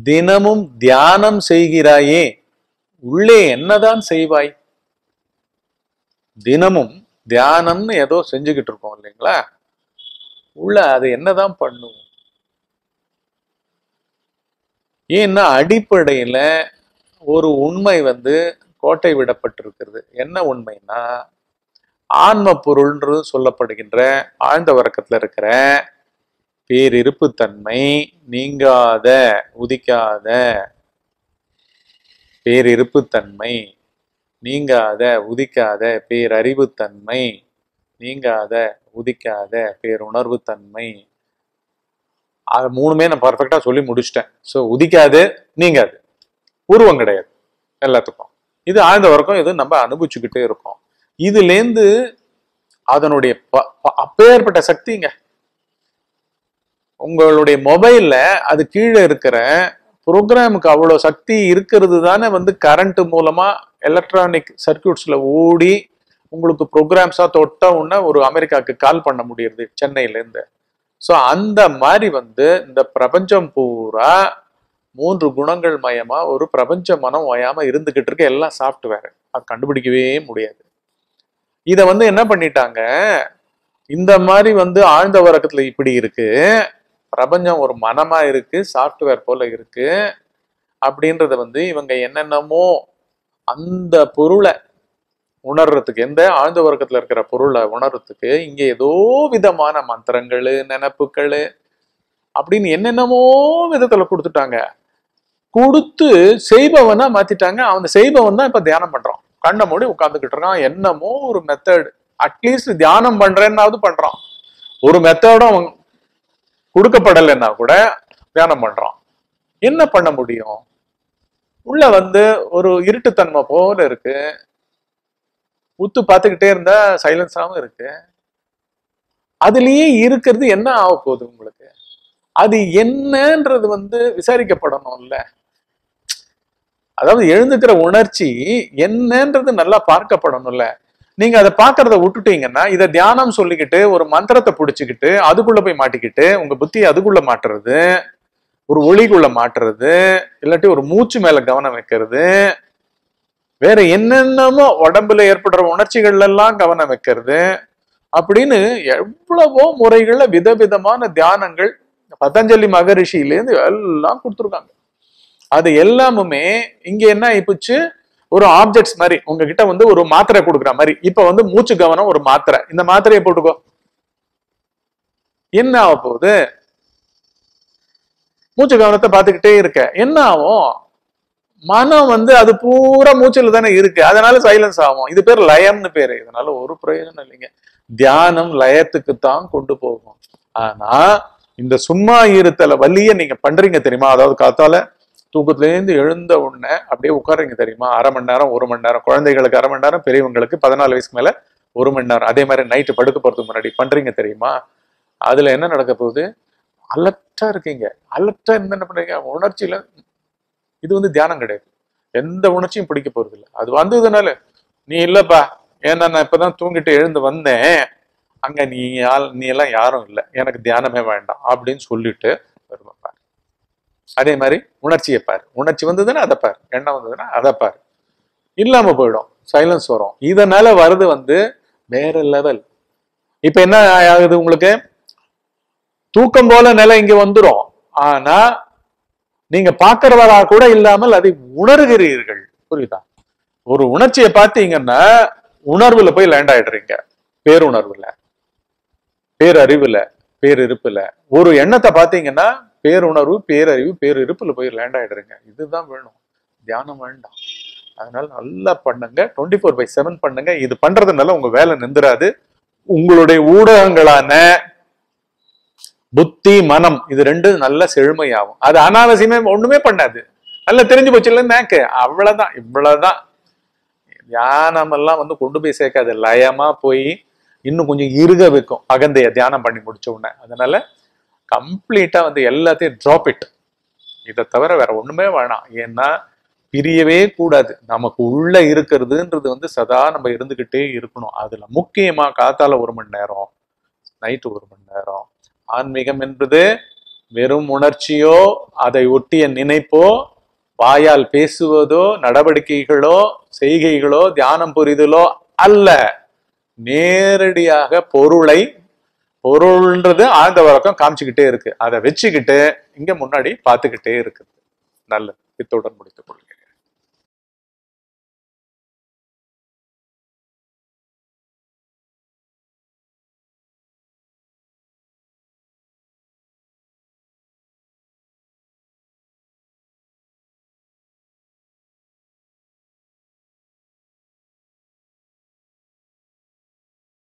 தினமும் தியானம் செய்கிறாயே உள்ளே என்னதான் செய்வாய் தினமும் தியானம்னு ஏதோ செஞ்சுக்கிட்டு இருக்கோம் இல்லைங்களா உள்ள அது என்னதான் பண்ணும் ஏன்னா அடிப்படையில ஒரு உண்மை வந்து கோட்டை விடப்பட்டிருக்கிறது என்ன உண்மைன்னா ஆன்ம பொருள்ன்று சொல்லப்படுகின்ற ஆழ்ந்த உறக்கத்துல இருக்கிற பேரிருப்புத்தன்மை நீங்காத உதிக்காத பேரிருப்புத்தன்மை நீங்காத உதிக்காத பேரறிவுத்தன்மை நீங்காத உதிக்காத பேருணர்வுத்தன்மை அது மூணுமே நான் பர்ஃபெக்டா சொல்லி முடிச்சிட்டேன் ஸோ உதிக்காது நீங்காது உருவம் கிடையாது எல்லாத்துக்கும் இது ஆழ்ந்த வரைக்கும் இது நம்ம அனுபவிச்சுக்கிட்டே இருக்கோம் இதுலேருந்து அதனுடைய ப- ப- அப்பேற்பட்ட சக்திங்க உங்களுடைய மொபைல்ல அது கீழே இருக்கிற ப்ரோக்ராமுக்கு அவ்வளோ சக்தி இருக்கிறது தானே வந்து கரண்ட் மூலமா எலக்ட்ரானிக் சர்க்கியூட்ஸ்ல ஓடி உங்களுக்கு ப்ரோக்ராம்ஸா தொட்ட உடனே ஒரு அமெரிக்காவுக்கு கால் பண்ண முடியுது சென்னையில இருந்து ஸோ அந்த மாதிரி வந்து இந்த பிரபஞ்சம் பூரா மூன்று குணங்கள் மயமா ஒரு பிரபஞ்ச மனம் ஓயாம இருந்துகிட்டு இருக்க எல்லாம் சாஃப்ட்வேர் அது கண்டுபிடிக்கவே முடியாது இத வந்து என்ன பண்ணிட்டாங்க இந்த மாதிரி வந்து ஆழ்ந்த உறக்கத்துல இப்படி இருக்கு பிரபஞ்சம் ஒரு மனமா இருக்கு சாஃப்ட்வேர் போல இருக்கு அப்படின்றத வந்து இவங்க என்னென்னமோ அந்த பொருளை உணர்றதுக்கு எந்த ஆழ்ந்த உறக்கத்துல இருக்கிற பொருளை உணர்றதுக்கு இங்க ஏதோ விதமான மந்திரங்கள் நினப்புகள் அப்படின்னு என்னென்னமோ விதத்துல கொடுத்துட்டாங்க கொடுத்து செய்பவனா மாத்திட்டாங்க அவன் செய்பவன் தான் இப்ப தியானம் பண்றான் கண்ணை மூடி உட்கார்ந்துகிட்டு இருக்கான் என்னமோ ஒரு மெத்தட் அட்லீஸ்ட் தியானம் பண்றேன்னாவது பண்றான் ஒரு மெத்தடும் அவன் கொடுக்கப்படலைன்னா கூட தியானம் பண்றான் என்ன பண்ண முடியும் உள்ள வந்து ஒரு இருட்டுத்தன்மை போல இருக்கு உத்து பார்த்துக்கிட்டே இருந்தா சைலன்ஸாவும் இருக்கு அதுலயே இருக்கிறது என்ன ஆக போகுது உங்களுக்கு அது என்னன்றது வந்து விசாரிக்கப்படணும்ல அதாவது எழுந்துக்கிற உணர்ச்சி என்னன்றது நல்லா பார்க்கப்படணும்ல நீங்க அதை பார்க்கறத விட்டுட்டீங்கன்னா இதை தியானம் சொல்லிக்கிட்டு ஒரு மந்திரத்தை பிடிச்சிக்கிட்டு அதுக்குள்ள போய் மாட்டிக்கிட்டு உங்க புத்தி அதுக்குள்ள மாட்டுறது ஒரு ஒளிக்குள்ள மாட்டுறது இல்லாட்டி ஒரு மூச்சு மேல கவனம் வைக்கிறது வேற என்னென்னமோ உடம்புல ஏற்படுற உணர்ச்சிகள் எல்லாம் கவனம் வைக்கிறது அப்படின்னு எவ்வளவோ முறைகள்ல விதவிதமான தியானங்கள் பதஞ்சலி மகரிஷியிலேருந்து எல்லாம் கொடுத்துருக்காங்க அது எல்லாமுமே இங்க என்ன ஆயிப்போச்சு ஒரு ஆப்ஜெக்ட்ஸ் மாதிரி உங்ககிட்ட வந்து ஒரு மாத்திரை கொடுக்குற மாதிரி இப்ப வந்து மூச்சு கவனம் ஒரு மாத்திரை இந்த மாத்திரையை போட்டுக்கோ என்ன ஆக போகுது மூச்சு கவனத்தை பார்த்துக்கிட்டே இருக்க என்ன ஆகும் மனம் வந்து அது பூரா மூச்சுல தானே இருக்கு அதனால சைலன்ஸ் ஆகும் இது பேர் லயம்னு பேரு இதனால ஒரு பிரயோஜனம் இல்லைங்க தியானம் லயத்துக்கு தான் கொண்டு போகும் ஆனா இந்த சும்மா இருத்தல வலிய நீங்க பண்றீங்க தெரியுமா அதாவது காத்தால தூக்கத்துல இருந்து எழுந்த உடனே அப்படியே உட்காருங்க தெரியுமா அரை மணி நேரம் ஒரு மணி நேரம் குழந்தைகளுக்கு அரை மணி நேரம் பெரியவங்களுக்கு பதினாலு வயசுக்கு மேல ஒரு மணி நேரம் அதே மாதிரி நைட்டு படுக்க போறதுக்கு முன்னாடி பண்றீங்க தெரியுமா அதுல என்ன நடக்க போகுது அலர்ட்டா இருக்கீங்க அலர்ட்டா இருந்து என்ன பண்றீங்க உணர்ச்சியில இது வந்து தியானம் கிடையாது எந்த உணர்ச்சியும் பிடிக்க போறது இல்லை அது வந்ததுனால நீ இல்லப்பா ஏன்னா நான் இப்பதான் தூங்கிட்டு எழுந்து வந்தேன் அங்க நீ ஆள் நீ எல்லாம் யாரும் இல்லை எனக்கு தியானமே வேண்டாம் அப்படின்னு சொல்லிட்டு வருவ பாரு அதே மாதிரி உணர்ச்சியை பாரு உணர்ச்சி வந்ததுன்னா அதை பாரு எண்ணம் வந்ததுன்னா அதை பாரு இல்லாம போயிடும் சைலன்ஸ் வரும் இதனால வருது வந்து வேற லெவல் இப்ப என்ன ஆகுது உங்களுக்கு தூக்கம் போல நிலை இங்க வந்துரும் ஆனா நீங்க பார்க்கிறவரா கூட இல்லாமல் அதை உணர்கிறீர்கள் புரியுதா ஒரு உணர்ச்சியை பார்த்தீங்கன்னா உணர்வுல போய் லேண்ட் ஆயிடுறீங்க பேருணர்வுல பேரறிவுல பேரிருப்புல ஒரு எண்ணத்தை பார்த்தீங்கன்னா பேருணர்வு பேரறிவு பேரிருப்புல போய் லேண்ட் ஆயிடுறீங்க இதுதான் வேணும் தியானம் வேண்டாம் அதனால நல்லா பண்ணுங்க டுவெண்ட்டி ஃபோர் பை செவன் பண்ணுங்க இது பண்றதுனால உங்க வேலை நிந்துராது உங்களுடைய ஊடகங்களான புத்தி மனம் இது ரெண்டு நல்ல செழுமையாகும் அது அனாவசியமே ஒண்ணுமே பண்ணாது நல்லா தெரிஞ்சு போச்சு இல்லை நேக்கு அவ்வளவுதான் இவ்வளவுதான் தியானம் எல்லாம் வந்து கொண்டு போய் சேர்க்காது லயமா போய் இன்னும் கொஞ்சம் இருக வைக்கும் அகந்தைய தியானம் பண்ணி முடிச்ச உடனே அதனால கம்ப்ளீட்டா வந்து எல்லாத்தையும் ட்ராப் இட் இதை தவிர வேற ஒண்ணுமே வேணாம் ஏன்னா பிரியவே கூடாது நமக்கு உள்ள இருக்கிறதுன்றது வந்து சதா நம்ம இருந்துகிட்டே இருக்கணும் அதுல முக்கியமா காத்தால ஒரு மணி நேரம் நைட்டு ஒரு மணி நேரம் ஆன்மீகம் என்பது வெறும் உணர்ச்சியோ அதை ஒட்டிய நினைப்போ வாயால் பேசுவதோ நடவடிக்கைகளோ செய்கைகளோ தியானம் புரிதலோ அல்ல நேரடியாக பொருளை பொருள்ன்றது ஆழ்ந்த வழக்கம் காமிச்சுக்கிட்டே இருக்கு அதை வச்சுக்கிட்டு இங்க முன்னாடி பார்த்துக்கிட்டே இருக்குது நல்லது இத்துடன் முடித்துக் கொள்கிறேன்